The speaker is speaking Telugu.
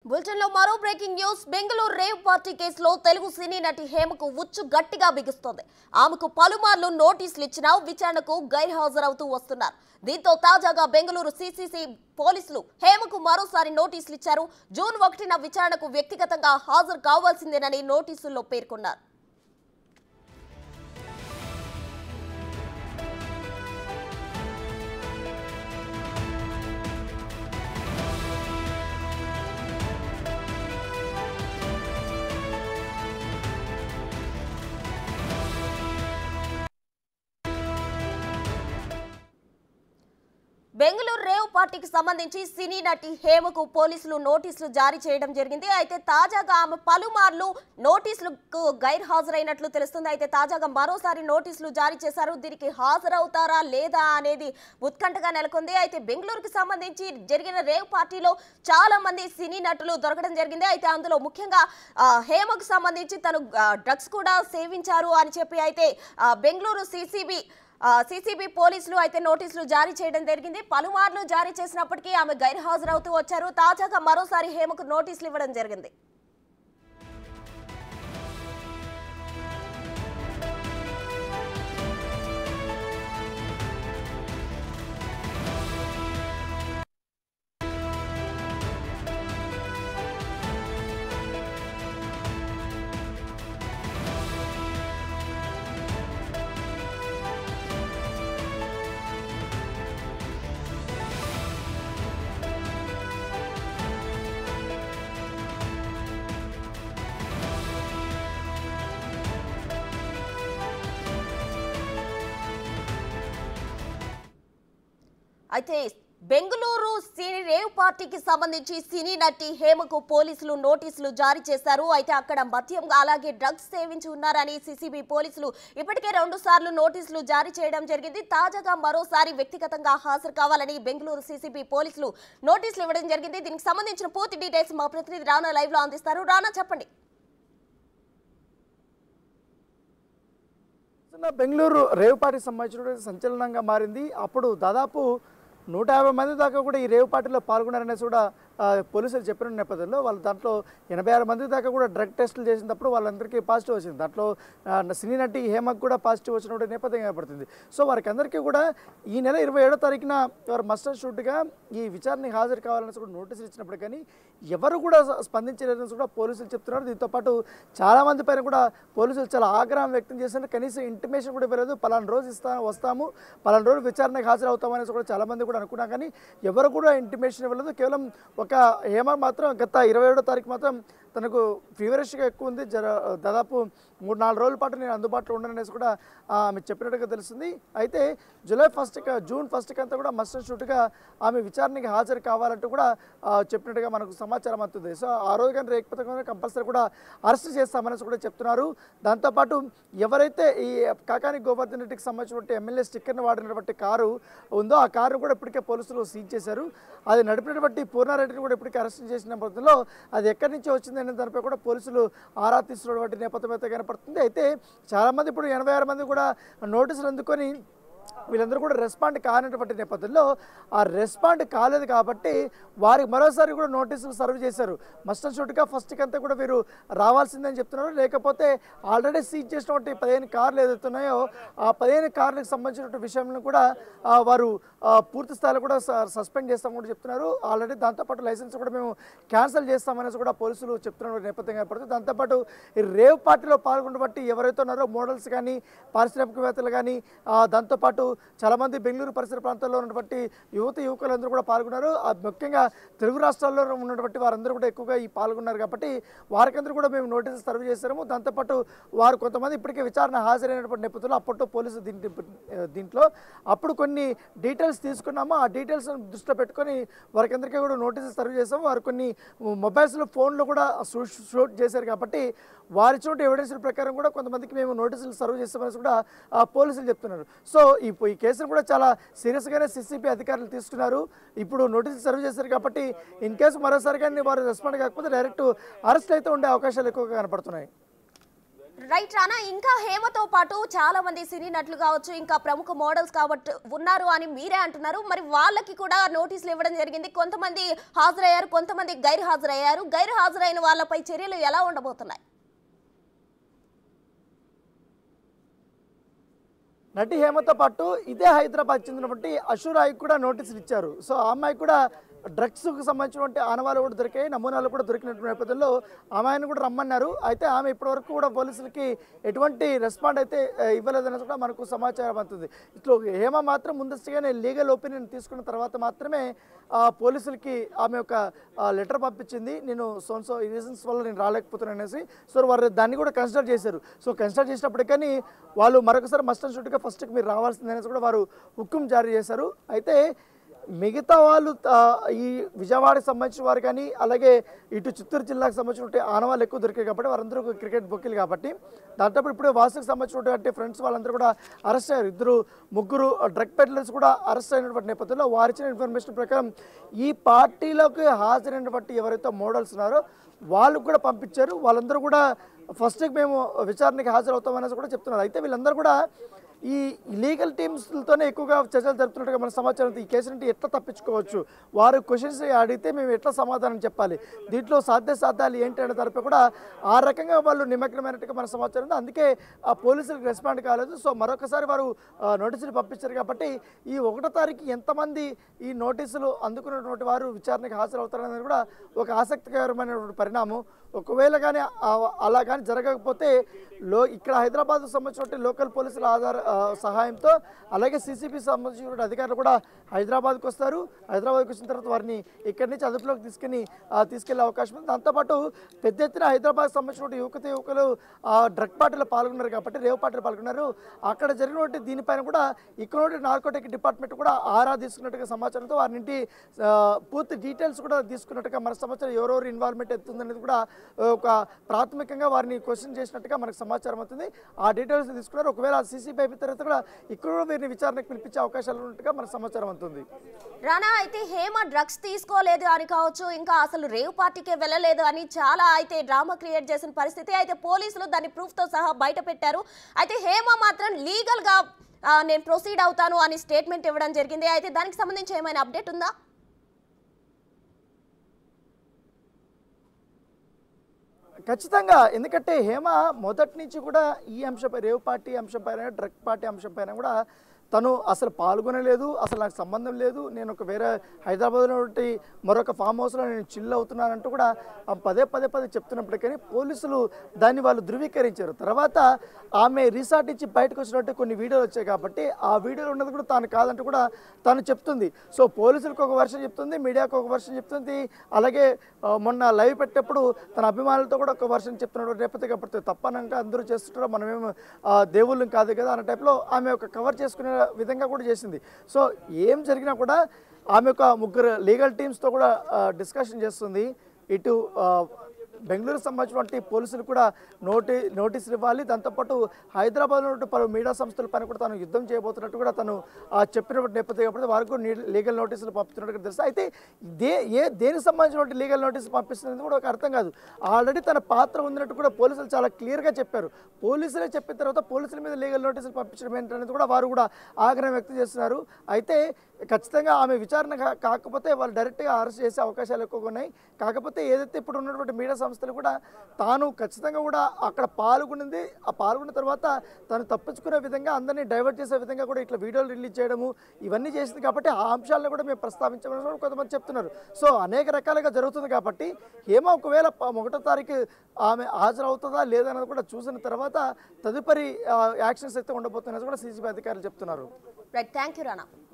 బులెటిన్ లో మరో breaking news Bengaluru rave party కేసులో తెలుగు సినీ నటి హేమకు ఉచ్చు గట్టిగా బిగుస్తోంది ఆమెకు పలుమార్లు నోటీసులు ఇచ్చినా విచారణకు గైర్హాజరవుతూ వస్తున్నారు దీంతో తాజాగా బెంగళూరు సిసిసి పోలీసులు హేమకు మరోసారి నోటీసులు ఇచ్చారు జూన్ ఒకటిన విచారణకు వ్యక్తిగతంగా హాజరు కావాల్సిందేనని నోటీసుల్లో పేర్కొన్నారు బెంగళూరు రేవ్ పార్టీకి సంబంధించి సినీ నటి హేమకు పోలీసులు నోటీసులు జారీ చేయడం జరిగింది అయితే తాజాగా ఆమె పలుమార్లు నోటీసులకు గైర్ హాజరైనట్లు తెలుస్తుంది అయితే తాజాగా మరోసారి నోటీసులు జారీ చేశారు దీనికి హాజరవుతారా లేదా అనేది ఉత్కంఠగా నెలకొంది అయితే బెంగళూరుకి సంబంధించి జరిగిన రేవ్ పార్టీలో చాలా మంది సినీ నటులు దొరకడం జరిగింది అయితే అందులో ముఖ్యంగా ఆ, హేమకు సంబంధించి తను డ్రగ్స్ కూడా సేవించారు అని చెప్పి అయితే ఆ, బెంగళూరు సిసిబి సిసిబి పోలీసులు అయితే నోటీసులు జారీ చేయడం జరిగింది పలుమార్లు జారీ చేసినప్పటికీ ఆమె గైర్హాజరవుతూ వచ్చారు తాజాగా మరోసారి హేమకు నోటీసులు ఇవ్వడం జరిగింది అయితే బెంగళూరు సినీ రేవ్ పార్టీకి సంబంధించి సినీ నటి హేమకు పోలీసులు నోటీసులు జారీ చేశారు అయితే అక్కడ మద్యం అలాగే డ్రగ్స్ సేవించి ఉన్నారని సిసిబి పోలీసులు ఇప్పటికే రెండు సార్లు నోటీసులు జారీ చేయడం జరిగింది తాజాగా మరోసారి వ్యక్తిగతంగా హాజరు కావాలని బెంగళూరు సిసిబి పోలీసులు నోటీసులు ఇవ్వడం జరిగింది దీనికి సంబంధించిన పూర్తి డీటెయిల్స్ మా ప్రతినిధి రానా లైవ్ లో అందిస్తారు రానా చెప్పండి చిన్న బెంగళూరు రేవ్ పార్టీకి సంబంధించినటువంటి సంచలనంగా మారింది అప్పుడు దాదాపు నూట యాభై మంది దాకా కూడా ఈ రేవ్ పార్టీలో పాల్గొన్నారనేసి కూడా ఆ, పోలీసులు చెప్పిన నేపథ్యంలో వాళ్ళు దాంట్లో ఎనభై ఆరు మంది దాకా కూడా డ్రగ్ టెస్టులు చేసినప్పుడు వాళ్ళందరికీ పాజిటివ్ వచ్చింది దాంట్లో ఆ, సినీ నటి హేమకు కూడా పాజిటివ్ వచ్చినటువంటి నేపథ్యం ఏర్పడుతుంది సో వారికి అందరికీ కూడా ఈ నెల ఇరవై ఏడో తారీఖున వారు మస్టర్ షూట్గా ఈ విచారణకి హాజరు కావాలని కూడా నోటీసులు ఇచ్చినప్పుడు కానీ ఎవరు కూడా స్పందించలేదని కూడా పోలీసులు చెప్తున్నారు దీంతో పాటు చాలా మంది పైన కూడా పోలీసులు చాలా ఆగ్రహం వ్యక్తం చేశారు కనీసం ఇంటిమేషన్ కూడా ఇవ్వలేదు పలానా రోజు ఇస్తా వస్తాము పలానా రోజు విచారణకు హాజరవుతామనేసి కూడా చాలా మంది కూడా అనుకున్నా కానీ ఎవరు కూడా ఇంటిమేషన్ ఇవ్వలేదు కేవలం ఒక హేమ మాత్రం గత ఇరవై ఏడో తారీఖు మాత్రం తనకు ఫీవరిష్గా ఎక్కువ ఉంది జర దాదాపు మూడు నాలుగు రోజుల పాటు నేను అందుబాటులో ఉండననేసి కూడా ఆ, ఆమె చెప్పినట్టుగా తెలుస్తుంది అయితే జూలై ఫస్ట్ జూన్ ఫస్ట్కి అంతా కూడా మస్టర్ షూట్గా ఆమె విచారణకి హాజరు కావాలంటూ కూడా ఆ, చెప్పినట్టుగా మనకు సమాచారం అందుతుంది సో ఆ రోజు కానీ రేకపోతే కనుక కంపల్సరీ కూడా అరెస్ట్ చేస్తామనేసి కూడా చెప్తున్నారు దాంతోపాటు ఎవరైతే ఈ కాకాని గోవర్ధన్ రెడ్డికి సంబంధించినటువంటి ఎమ్మెల్యే స్టిక్కర్ని వాడినటువంటి కారు ఉందో ఆ కారు కూడా ఇప్పటికే పోలీసులు సీజ్ చేశారు అది నడిపినటువంటి పూర్ణారెడ్డిని కూడా ఇప్పటికే అరెస్ట్ చేసిన నేపథ్యంలో అది ఎక్కడి నుంచి వచ్చింది అనే దానిపై కూడా పోలీసులు ఆరా తీస్తున్నటువంటి నేపథ్యం అయితే కనపడుతుంది అయితే చాలామంది ఇప్పుడు ఎనభై ఆరు మంది కూడా నోటీసులు అందుకొని వీళ్ళందరూ కూడా రెస్పాండ్ కానటువంటి నేపథ్యంలో ఆ రెస్పాండ్ కాలేదు కాబట్టి వారికి మరోసారి కూడా నోటీసులు సర్వ్ చేశారు మస్టర్ షూట్గా ఫస్ట్కి అంతా కూడా వీరు రావాల్సిందని చెప్తున్నారు లేకపోతే ఆల్రెడీ సీజ్ చేసినటువంటి పదిహేను కార్లు ఏదైతే ఉన్నాయో ఆ పదిహేను కార్లకు సంబంధించినటువంటి విషయంలో కూడా ఆ, వారు ఆ, పూర్తి స్థాయిలో కూడా స- సస్పెండ్ చేస్తామని కూడా చెప్తున్నారు ఆల్రెడీ దాంతోపాటు లైసెన్స్ కూడా మేము క్యాన్సిల్ చేస్తామనేసి కూడా పోలీసులు చెప్తున్న నేపథ్యం ఏర్పడుతుంది దాంతోపాటు ఈ రేవ్ పార్టీలో పాల్గొన్న బట్టి ఎవరైతే ఉన్నారో మోడల్స్ కానీ పారిశ్రామికవేత్తలు కానీ ఆ, దాంతోపాటు చాలామంది బెంగళూరు పరిసర ప్రాంతాల్లో ఉన్నటువంటి యువత యువకులందరూ కూడా పాల్గొన్నారు ఆ, ముఖ్యంగా తెలుగు రాష్ట్రాల్లో ఉన్నటువంటి వారందరూ కూడా ఎక్కువగా ఈ పాల్గొన్నారు కాబట్టి వారికందరూ కూడా మేము నోటీసులు సర్వ్ చేశాము దాంతోపాటు వారు కొంతమంది ఇప్పటికే విచారణ హాజరైనటువంటి నేపథ్యంలో అప్పట్లో పోలీసు దీంట్లో దీంట్లో అప్పుడు కొన్ని డీటెయిల్స్ తీసుకున్నాము ఆ డీటెయిల్స్ దృష్టిలో పెట్టుకొని వారికందరికీ కూడా నోటీసులు సర్వ్ చేసాము వారు కొన్ని మొబైల్స్లో ఫోన్లో కూడా షూట్ షూట్ చేశారు కాబట్టి వారి చోటు ఎవిడెన్స్ ప్రకారం కూడా కొంతమందికి మేము నోటీసులు సర్వ్ చేస్తామని కూడా ఆ, పోలీసులు చెప్తున్నారు సో ఈ ఈ కేసును కూడా చాలా సీరియస్గానే సిసిపి అధికారులు తీసుకున్నారు ఇప్పుడు నోటీసులు సర్వ్ చేశారు కాబట్టి ఇన్ కేసు మరోసారి కానీ వారు రెస్పాండ్ కాకపోతే డైరెక్ట్ అరెస్ట్ అయితే ఉండే అవకాశాలు ఎక్కువగా కనపడుతున్నాయి రైట్ రానా ఇంకా హేమతో పాటు చాలా మంది సినీ నటులు కావచ్చు ఇంకా ప్రముఖ మోడల్స్ కాబట్టి ఉన్నారు అని మీరే అంటున్నారు మరి వాళ్ళకి కూడా నోటీసులు ఇవ్వడం జరిగింది కొంతమంది హాజరయ్యారు కొంతమంది గైర్ హాజరయ్యారు గైర్ హాజరైన వాళ్ళపై చర్యలు ఎలా ఉండబోతున్నాయి నటి హేమతో పాటు ఇదే హైదరాబాద్ చెందినటువంటి అషురాయికి కూడా నోటీసులు ఇచ్చారు సో ఆ అమ్మాయి కూడా డ్రగ్స్కు సంబంధించినటువంటి ఆనవాళ్ళు కూడా దొరికాయి నమూనాలు కూడా దొరికినటువంటి నేపథ్యంలో ఆమెను కూడా రమ్మన్నారు అయితే ఆమె ఇప్పటివరకు కూడా పోలీసులకి ఎటువంటి రెస్పాండ్ అయితే ఆ, ఇవ్వలేదనేది కూడా మనకు సమాచారం అవుతుంది ఇట్లా హేమ మాత్రం ముందస్తుగానే లీగల్ ఒపీనియన్ తీసుకున్న తర్వాత మాత్రమే ఆ, పోలీసులకి ఆమె ఒక లెటర్ పంపించింది నేను సోన్సో ఈ రీజన్స్ వల్ల నేను రాలేకపోతున్నాను అనేసి సో వారు దాన్ని కూడా కన్సిడర్ చేశారు సో కన్సిడర్ చేసినప్పటికీ వాళ్ళు మరొకసారి మస్ట్ అండ్ షుడ్గా ఫస్ట్కి మీరు రావాల్సిందనేసి కూడా వారు హుక్కుం జారీ చేశారు అయితే మిగతా వాళ్ళు ఆ, ఈ విజయవాడకి సంబంధించిన వారు కానీ అలాగే ఇటు చిత్తూరు జిల్లాకు సంబంధించిన ఆనవాళ్ళు ఎక్కువ దొరికాయి కాబట్టి వారందరూ క్రికెట్ బొక్కీలు కాబట్టి దాంట్లో ఇప్పుడు వాసుకు సంబంధించినటువంటి ఫ్రెండ్స్ వాళ్ళందరూ కూడా అరెస్ట్ అయ్యారు ఇద్దరు ముగ్గురు డ్రగ్ పెడ్లర్స్ కూడా అరెస్ట్ అయినటువంటి నేపథ్యంలో వారు ఇచ్చిన ఇన్ఫర్మేషన్ ప్రకారం ఈ పార్టీలోకి హాజరైనటువంటి ఎవరైతే మోడల్స్ ఉన్నారో వాళ్ళు కూడా పంపించారు వాళ్ళందరూ కూడా ఫస్ట్కి మేము విచారణకి హాజరవుతామనేసి కూడా చెప్తున్నారు అయితే వీళ్ళందరూ కూడా ఈ లీగల్ టీమ్స్తోనే ఎక్కువగా చర్చలు జరుపుతున్నట్టుగా మన సమాచారం ఉంది. ఈ కేసు నుండి ఎట్లా తప్పించుకోవచ్చు వారు క్వశ్చన్స్ అడిగితే మేము ఎట్లా సమాధానం చెప్పాలి దీంట్లో సాధ్య సాధ్యాలు ఏంటి అనే దానిపై కూడా ఆ రకంగా వాళ్ళు నిమగ్నమైనట్టుగా మన సమాచారం ఉంది అందుకే ఆ పోలీసులకు రెస్పాండ్ కాలేదు సో మరొకసారి వారు ఆ, నోటీసులు పంపించారు కాబట్టి ఈ ఒకటో తారీఖు ఎంతమంది ఈ నోటీసులు అందుకున్నటువంటి వారు విచారణకు హాజరవుతారనేది కూడా ఒక ఆసక్తికరమైనటువంటి పరిణామం ఒకవేళ కానీ అలా కానీ జరగకపోతే లో ఇక్కడ హైదరాబాద్ సంబంధించిన లోకల్ పోలీసుల ఆధార ఆ, సహాయంతో అలాగే సీసీపీ సంబంధించిన అధికారులు కూడా హైదరాబాద్కి వస్తారు హైదరాబాద్కి వచ్చిన తర్వాత వారిని ఇక్కడి నుంచి అదుపులోకి తీసుకుని ఆ, తీసుకెళ్లే అవకాశం ఉంది దాంతోపాటు పెద్ద ఎత్తున హైదరాబాద్ సంబంధించిన యువత యువకులు ఆ, డ్రగ్ పార్టీలో పాల్గొన్నారు కాబట్టి రేవ్ పార్టీలో పాల్గొన్నారు అక్కడ జరిగినటువంటి దీనిపైన కూడా ఇక్కడ నార్కోటిక్ డిపార్ట్మెంట్ కూడా ఆరా తీసుకున్నట్టుగా సమాచారంతో వారి నుండి ఆ, పూర్తి డీటెయిల్స్ కూడా తీసుకున్నట్టుగా మన సమాచారం ఎవరెవరు ఇన్వాల్వ్మెంట్ ఎత్తుందనేది కూడా ఒక ప్రాథమికంగా వారిని క్వశ్చన్ చేసినట్టుగా మనకు సమాచారం అవుతుంది ఆ డీటెయిల్స్ తీసుకున్నారు ఒకవేళ సీసీపీ అయిపోయిన తర్వాత కూడా ఇక్కడ కూడా వీరిని విచారణకు పిలిపించే అవకాశాలు ఉన్నట్టుగా మనకు సమాచారం అవుతుంది రానా అయితే హేమ డ్రగ్స్ తీసుకోలేదు అని కావచ్చు ఇంకా అసలు రేవ్ పార్టీకే వెళ్ళలేదు అని చాలా అయితే డ్రామా క్రియేట్ చేసిన పరిస్థితి అయితే పోలీసులు దాన్ని proof తో సహా బయట పెట్టారు అయితే హేమ మాత్రం లీగల్ గా ఆ, నేను ప్రొసీడ్ అవుతాను అని స్టేట్మెంట్ ఇవ్వడం జరిగింది అయితే దానికి సంబంధించి ఏమైనా అప్డేట్ ఉందా ఖచ్చితంగా ఎందుకంటే హేమ మొదటి నుంచి కూడా ఈ అంశంపై రేవ్ పార్టీ అంశం పైన డ్రగ్ పార్టీ అంశం పైన కూడా తను అసలు పాల్గొనలేదు అసలు నాకు సంబంధం లేదు నేను ఒక వేరే హైదరాబాద్లో ఉన్నటువంటి మరొక ఫామ్ హౌస్లో నేను చిల్ అవుతున్నానంటూ కూడా ఆ పదే పదే పదే చెప్తున్నప్పటికీ పోలీసులు దాన్ని వాళ్ళు ధృవీకరించారు తర్వాత ఆమె రిసార్ట్ ఇచ్చి బయటకు వచ్చినట్టు కొన్ని వీడియోలు వచ్చాయి కాబట్టి ఆ వీడియోలో ఉన్నది కూడా తాను కాదంటూ కూడా తను చెప్తుంది సో పోలీసులకు ఒక వర్షన్ చెప్తుంది మీడియాకు ఒక వర్షన్ చెప్తుంది అలాగే ఆ, మొన్న లైవ్ పెట్టేప్పుడు తన అభిమానులతో కూడా ఒక వర్షన్ చెప్తున్నటువంటి నేపథ్యం కాబట్టి తప్పనంక అందరూ చేస్తుంటారో మనమేమో ఆ, దేవుళ్ళం కాదు కదా అన్న టైప్లో ఆమె ఒక కవర్ చేసుకునే విధంగా కూడా చేసింది సో ఏం జరిగినా కూడా ఆమె ఒక ముగ్గురు లీగల్ టీమ్స్తో కూడా డిస్కషన్ చేస్తుంది ఇటు ఆ, బెంగళూరు సంబంధించినటువంటి పోలీసులు కూడా నోటి నోటీసులు ఇవ్వాలి దాంతోపాటు హైదరాబాద్లో ఉన్న పలు మీడియా సంస్థల పైన కూడా తను యుద్ధం చేయబోతున్నట్టు కూడా తను ఆ, చెప్పినటువంటి నేపథ్యం కాబట్టి వారికి కూడా నీ- లీగల్ నోటీసులు పంపుతున్నట్టు తెలుసు అయితే దే ఏ దేనికి సంబంధించినటువంటి లీగల్ నోటీసులు పంపిస్తున్నది కూడా ఒక అర్థం కాదు ఆల్రెడీ తన పాత్ర ఉందినట్టు కూడా పోలీసులు చాలా క్లియర్గా చెప్పారు పోలీసులే చెప్పిన తర్వాత పోలీసుల మీద లీగల్ నోటీసులు పంపించడం ఏంటనేది కూడా వారు కూడా ఆగ్రహం వ్యక్తం చేస్తున్నారు అయితే ఖచ్చితంగా ఆమె విచారణ కా- కాకపోతే వాళ్ళు డైరెక్ట్గా అరెస్ట్ చేసే అవకాశాలు ఎక్కువగా ఉన్నాయి కాకపోతే ఏదైతే ఇప్పుడు ఉన్నటువంటి మీడియా సంస్థలు కూడా తాను ఖచ్చితంగా కూడా అక్కడ పాల్గొనింది ఆ పాల్గొన్న తర్వాత తను తప్పించుకునే విధంగా అందరినీ డైవర్ట్ చేసే విధంగా కూడా ఇట్లా వీడియోలు రిలీజ్ చేయడము ఇవన్నీ చేసింది కాబట్టి ఆ అంశాలను కూడా మేము ప్రస్తావించమని కూడా కొంతమంది చెప్తున్నారు సో అనేక రకాలుగా జరుగుతుంది కాబట్టి ఏమో ఒకవేళ ప- ఒకటో తారీఖు ఆమె హాజరవుతుందా లేదన్నది కూడా చూసిన తర్వాత తదుపరి యాక్షన్స్ అయితే ఉండబోతున్నది కూడా సీసీబీ అధికారులు చెప్తున్నారు రైట్ థ్యాంక్ యూ రానా